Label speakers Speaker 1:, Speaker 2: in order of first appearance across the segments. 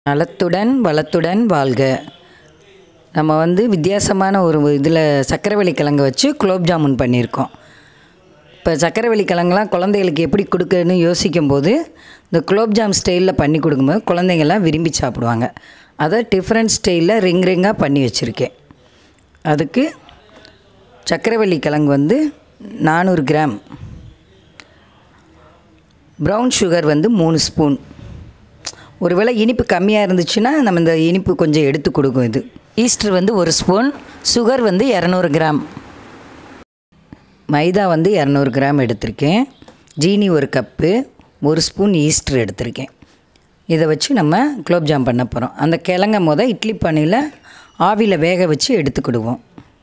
Speaker 1: நலத்துடன் வளத்துடன் வாழ்க நம்ம வந்து வித்தியாசமான ஒரு இதில் சக்கரவள்ளி கிழங்கு வச்சு குலோப் ஜாமுன் பண்ணியிருக்கோம் இப்போ சக்கரவள்ளி கிழங்குலாம் குழந்தைகளுக்கு எப்படி கொடுக்கன்னு யோசிக்கும் போது இந்த குலோப் ஜாம் ஸ்டைலில் பண்ணி கொடுக்கும்போது குழந்தைங்கள்லாம் விரும்பி சாப்பிடுவாங்க அதை டிஃப்ரெண்ட் ஸ்டைலில் ரிங் ரிங்காக பண்ணி வச்சுருக்கேன் அதுக்கு சக்கரவள்ளி கிழங்கு வந்து நானூறு கிராம் ப்ரௌன் சுகர் வந்து மூணு ஸ்பூன் ஒருவேளை இனிப்பு கம்மியாக இருந்துச்சுன்னா நம்ம இந்த இனிப்பு கொஞ்சம் எடுத்து கொடுக்கும் இது ஈஸ்டர் வந்து ஒரு ஸ்பூன் சுகர் வந்து இரநூறு கிராம் மைதா வந்து இரநூறு கிராம் எடுத்திருக்கேன் ஜீனி ஒரு கப்பு ஒரு ஸ்பூன் ஈஸ்டர் எடுத்திருக்கேன் இதை வச்சு நம்ம குலோப்ஜாம் பண்ண போகிறோம் அந்த கிழங்க முத இட்லி பானையில் ஆவியில் வேக வச்சு எடுத்துக்கிடுவோம்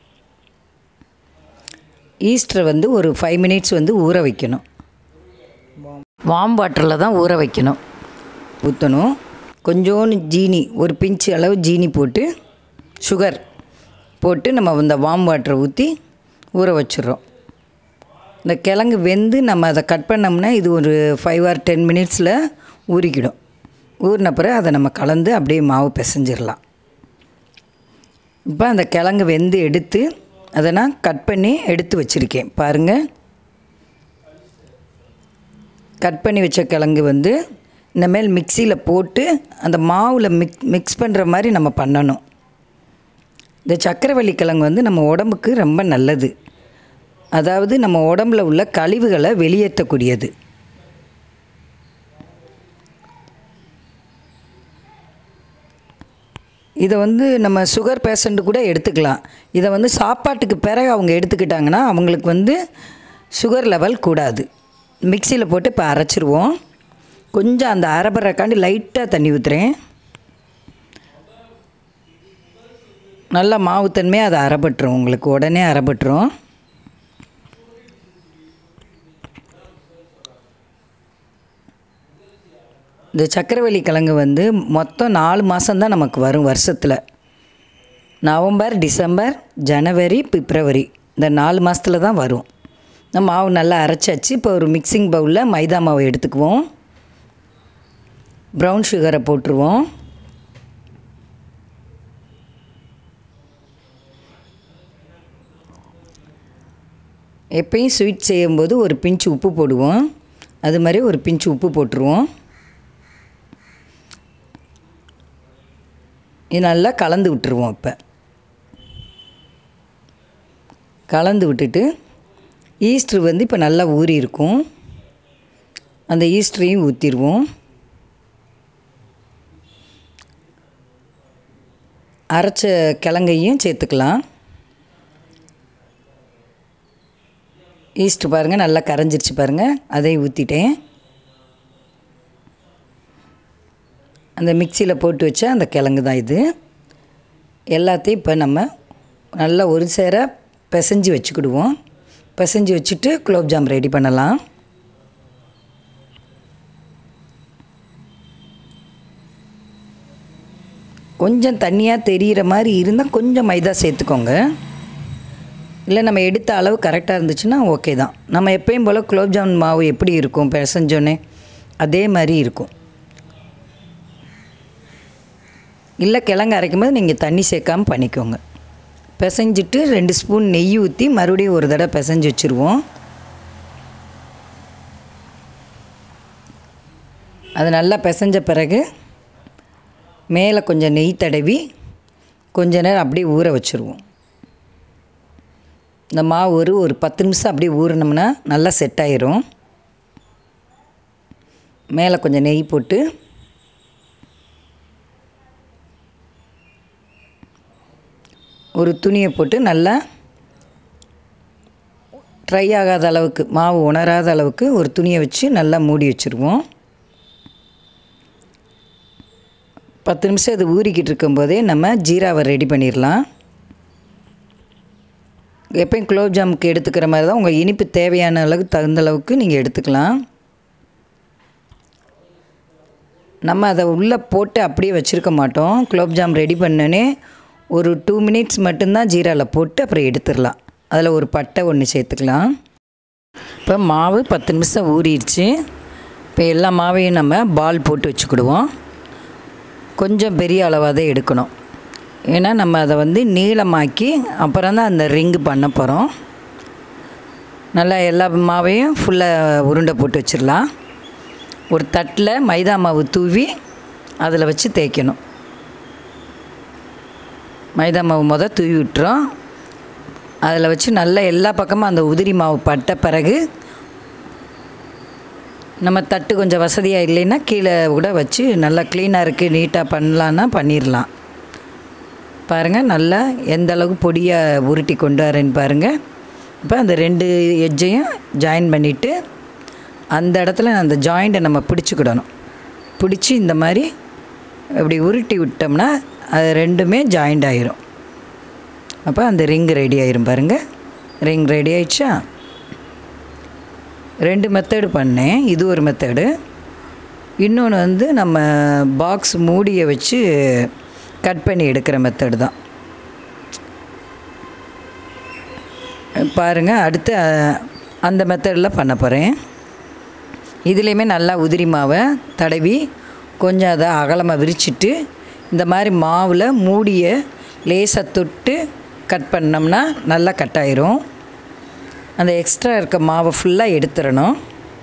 Speaker 1: ஈஸ்டரை வந்து ஒரு ஃபைவ் மினிட்ஸ் வந்து ஊற வைக்கணும் வாம் வாட்டரில் தான் ஊற வைக்கணும் ஊற்றணும் கொஞ்சோண்டு ஜீனி ஒரு பிஞ்சு அளவு ஜீனி போட்டு சுகர் போட்டு நம்ம இந்த வாம் வாட்டரை ஊற்றி ஊற வச்சிடுறோம் இந்த கிழங்கு வெந்து நம்ம அதை கட் பண்ணோம்னா இது ஒரு ஃபைவ் ஆர் டென் மினிட்ஸில் ஊறிக்கிடும் ஊறின பிறகு அதை நம்ம கலந்து அப்படியே மாவு பிசைஞ்சிடலாம் இப்போ அந்த கிழங்கு வெந்து எடுத்து அதை நான் கட் பண்ணி எடுத்து வச்சுருக்கேன் பாருங்கள் கட் பண்ணி வச்ச கிழங்கு வந்து இனிமேல் மிக்சியில் போட்டு அந்த மாவில் மிக் மிக்ஸ் பண்ணுற மாதிரி நம்ம பண்ணணும் இந்த சக்கரவள்ளி கிழங்கு வந்து நம்ம உடம்புக்கு ரொம்ப நல்லது அதாவது நம்ம உடம்புல உள்ள கழிவுகளை வெளியேற்றக்கூடியது இதை வந்து நம்ம சுகர் பேஷண்ட்டு கூட எடுத்துக்கலாம் இதை வந்து சாப்பாட்டுக்கு பிறகு அவங்க எடுத்துக்கிட்டாங்கன்னா அவங்களுக்கு வந்து சுகர் லெவல் கூடாது மிக்சியில் போட்டு இப்போ அரைச்சிருவோம் கொஞ்சம் அந்த அரைபறக்காண்டி லைட்டாக தண்ணி ஊற்றுறேன் நல்லா மாவு தன்மையாக அதை அரைப்பட்டுரும் உங்களுக்கு உடனே அரைப்பட்டுரும் இந்த சக்கரவள்ளி கிழங்கு வந்து மொத்தம் நாலு மாதம்தான் நமக்கு வரும் வருஷத்தில் நவம்பர் டிசம்பர் ஜனவரி பிப்ரவரி இந்த நாலு மாதத்தில் தான் வரும் இந்த மாவு நல்லா அரைச்சாச்சு இப்போ ஒரு மிக்சிங் பவுலில் மைதா மாவு எடுத்துக்குவோம் ப்ரௌன் சுகரை போட்டுருவோம் எப்பயும் ஸ்வீட் செய்யும்போது ஒரு பிஞ்சு உப்பு போடுவோம் அது மாதிரி ஒரு பிஞ்சு உப்பு போட்டுருவோம் இது நல்லா கலந்து விட்டுருவோம் இப்போ கலந்து விட்டுட்டு ஈஸ்டர் வந்து இப்போ நல்லா ஊறி இருக்கும் அந்த ஈஸ்டரையும் ஊற்றிடுவோம் அரைச்ச கிழங்கையும் சேர்த்துக்கலாம் ஈஸ்ட் பாருங்கள் நல்லா கரைஞ்சிருச்சு பாருங்கள் அதையும் ஊற்றிட்டேன் அந்த மிக்சியில் போட்டு வச்ச அந்த கிழங்கு தான் இது எல்லாத்தையும் இப்போ நம்ம நல்லா ஒரு சேர பிசைஞ்சு வச்சுக்கிடுவோம் பிசைஞ்சு வச்சுட்டு குலோப்ஜாம் ரெடி பண்ணலாம் கொஞ்சம் தண்ணியாக தெரிகிற மாதிரி இருந்தால் கொஞ்சம் மைதா சேர்த்துக்கோங்க இல்லை நம்ம எடுத்த அளவு கரெக்டாக இருந்துச்சுன்னா ஓகே தான் நம்ம எப்பயும் போல் குலோப்ஜாமுன் மாவு எப்படி இருக்கும் பிசைஞ்சோன்னே அதே மாதிரி இருக்கும் இல்லை கிழங்கு அரைக்கும் போது நீங்கள் தண்ணி சேர்க்காமல் பண்ணிக்கோங்க பிசைஞ்சிட்டு ரெண்டு ஸ்பூன் நெய் ஊற்றி மறுபடியும் ஒரு தடவை பிசைஞ்சு வச்சுருவோம் அது நல்லா பிசைஞ்ச பிறகு மேலே கொஞ்சம் நெய் தடவி கொஞ்ச நேரம் அப்படியே ஊற வச்சுருவோம் இந்த மாவு ஒரு ஒரு பத்து நிமிஷம் அப்படியே ஊறினோம்னா நல்லா செட் ஆயிரும் மேலே கொஞ்சம் நெய் போட்டு ஒரு துணியை போட்டு நல்லா ட்ரை ஆகாத அளவுக்கு மாவு உணராத அளவுக்கு ஒரு துணியை வச்சு நல்லா மூடி வச்சுருவோம் பத்து நிமிஷம் இது ஊறிக்கிட்டு இருக்கும்போதே நம்ம ஜீராவை ரெடி பண்ணிடலாம் எப்பயும் குலோப் ஜாமுக்கு எடுத்துக்கிற மாதிரி தான் உங்கள் இனிப்பு தேவையான அளவுக்கு தகுந்த அளவுக்கு நீங்கள் எடுத்துக்கலாம் நம்ம அதை உள்ளே போட்டு அப்படியே வச்சுருக்க மாட்டோம் குலோப் ஜாம் ரெடி பண்ணனே ஒரு டூ மினிட்ஸ் மட்டும்தான் ஜீராவில் போட்டு அப்புறம் எடுத்துடலாம் அதில் ஒரு பட்டை ஒன்று சேர்த்துக்கலாம் இப்போ மாவு பத்து நிமிஷம் ஊறிடுச்சு இப்போ எல்லா மாவையும் நம்ம பால் போட்டு வச்சுக்கிடுவோம் கொஞ்சம் பெரிய அளவாக தான் எடுக்கணும் ஏன்னா நம்ம அதை வந்து நீளமாக்கி அப்புறம் தான் அந்த ரிங்கு பண்ண போகிறோம் நல்லா எல்லா மாவையும் ஃபுல்லாக உருண்டை போட்டு வச்சிடலாம் ஒரு தட்டில் மைதா மாவு தூவி அதில் வச்சு தேய்க்கணும் மைதா மாவு முத தூவி விட்டுறோம் அதில் வச்சு நல்லா எல்லா பக்கமும் அந்த உதிரி மாவு பட்ட பிறகு நம்ம தட்டு கொஞ்சம் வசதியாக இல்லைன்னா கீழே கூட வச்சு நல்லா க்ளீனாக இருக்குது நீட்டாக பண்ணலான்னா பண்ணிடலாம் பாருங்கள் நல்லா எந்த அளவுக்கு பொடியாக உருட்டி கொண்டு வரேன்னு பாருங்கள் இப்போ அந்த ரெண்டு எட்ஜையும் ஜாயின் பண்ணிவிட்டு அந்த இடத்துல அந்த ஜாயிண்ட்டை நம்ம பிடிச்சிக்கிடணும் பிடிச்சி இந்த மாதிரி இப்படி உருட்டி விட்டோம்னா அது ரெண்டுமே ஜாயிண்ட் ஆயிரும் அப்போ அந்த ரிங் ரெடி ஆயிரும் பாருங்கள் ரிங் ரெடி ஆயிடுச்சா ரெண்டு மெத்தடு பண்ணேன் இது ஒரு மெத்தடு இன்னொன்று வந்து நம்ம பாக்ஸ் மூடியை வச்சு கட் பண்ணி எடுக்கிற மெத்தடு தான் பாருங்கள் அடுத்து அஹ், அந்த மெத்தடில் பண்ண போகிறேன் இதுலேயுமே நல்லா உதிரி மாவை தடவி கொஞ்சம் அதை அகலமாக விரிச்சிட்டு இந்த மாதிரி மாவில் மூடிய லேசாக தொட்டு கட் பண்ணோம்னா நல்லா கட் ஆயிரும் அந்த எக்ஸ்ட்ரா இருக்க மாவை ஃபுல்லாக எடுத்துடணும்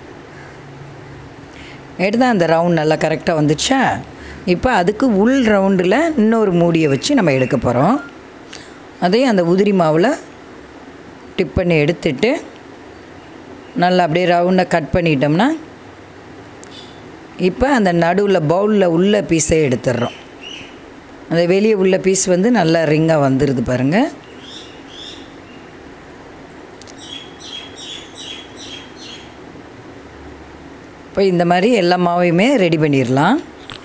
Speaker 1: எடுத்தால் அந்த ரவுண்ட் நல்லா கரெக்டாக வந்துச்சா இப்போ அதுக்கு உள் ரவுண்டில் இன்னொரு மூடியை வச்சு நம்ம எடுக்க போகிறோம் அதையும் அந்த உதிரி மாவில் டிப் பண்ணி எடுத்துட்டு நல்லா அப்படியே ரவுண்டாக கட் பண்ணிட்டோம்னா இப்போ அந்த நடுவில் பவுலில் உள்ள பீஸை எடுத்துடுறோம் அந்த வெளியே உள்ள பீஸ் வந்து நல்லா ரிங்காக வந்துடுது பாருங்கள் இப்போ இந்த மாதிரி எல்லா மாவையுமே ரெடி பண்ணிடலாம்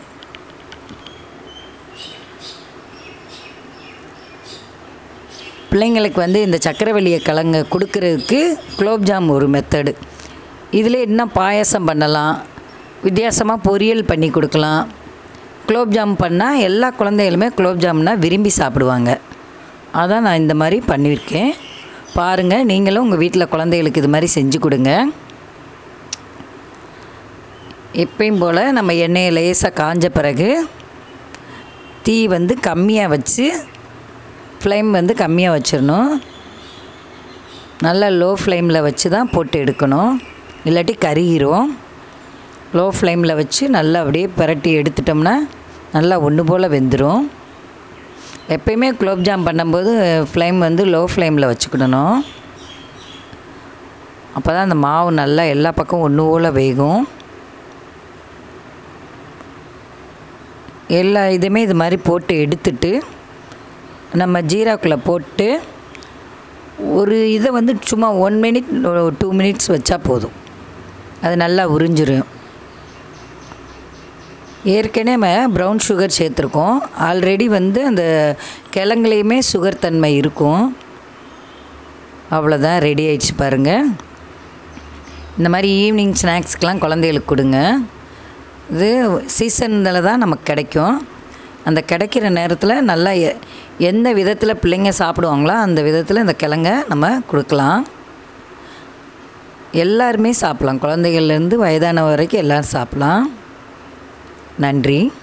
Speaker 1: பிள்ளைங்களுக்கு வந்து இந்த சக்கரவள்ளியை கிழங்க கொடுக்கறதுக்கு குலோப்ஜாம் ஒரு மெத்தடு இதில் இன்னும் பாயசம் பண்ணலாம் வித்தியாசமாக பொரியல் பண்ணி கொடுக்கலாம் குலோப்ஜாம் பண்ணால் எல்லா குழந்தைகளுமே குலோப்ஜாம்னா விரும்பி சாப்பிடுவாங்க அதான் நான் இந்த மாதிரி பண்ணியிருக்கேன் பாருங்கள் நீங்களும் உங்கள் வீட்டில் குழந்தைகளுக்கு இது மாதிரி செஞ்சு கொடுங்க எப்பயும் போல் நம்ம எண்ணெயை லேசாக காஞ்ச பிறகு தீ வந்து கம்மியாக வச்சு ஃப்ளேம் வந்து கம்மியாக வச்சிடணும் நல்லா லோ ஃப்ளேமில் வச்சு தான் போட்டு எடுக்கணும் இல்லாட்டி கருகிரும் லோ ஃப்ளேமில் வச்சு நல்லா அப்படியே பிரட்டி எடுத்துட்டோம்னா நல்லா ஒன்று போல் வெந்துடும் எப்பயுமே குலோப்ஜாம் பண்ணும்போது ஃப்ளேம் வந்து லோ ஃப்ளேமில் வச்சுக்கிடணும் அப்போ தான் அந்த மாவு நல்லா எல்லா பக்கம் ஒன்று போல் வேகும் எல்லா இதுவுமே இது மாதிரி போட்டு எடுத்துட்டு நம்ம ஜீராக்குள்ளே போட்டு ஒரு இதை வந்து சும்மா ஒன் மினிட் டூ மினிட்ஸ் வச்சா போதும் அது நல்லா உறிஞ்சிரும் ஏற்கனவே நம்ம ப்ரௌன் சுகர் சேர்த்துருக்கோம் ஆல்ரெடி வந்து அந்த கிழங்குலேயுமே சுகர் தன்மை இருக்கும் அவ்வளோதான் ரெடி ஆயிடுச்சு பாருங்கள் இந்த மாதிரி ஈவினிங் ஸ்நாக்ஸ்க்கெலாம் குழந்தைகளுக்கு கொடுங்க இது சீசனில் தான் நமக்கு கிடைக்கும் அந்த கிடைக்கிற நேரத்தில் நல்லா எ- எந்த விதத்தில் பிள்ளைங்க சாப்பிடுவாங்களோ அந்த விதத்தில் இந்த கிழங்க நம்ம கொடுக்கலாம் எல்லாருமே சாப்பிட்லாம் குழந்தைகள்லேருந்து வயதான வரைக்கும் எல்லோரும் சாப்பிட்லாம் நன்றி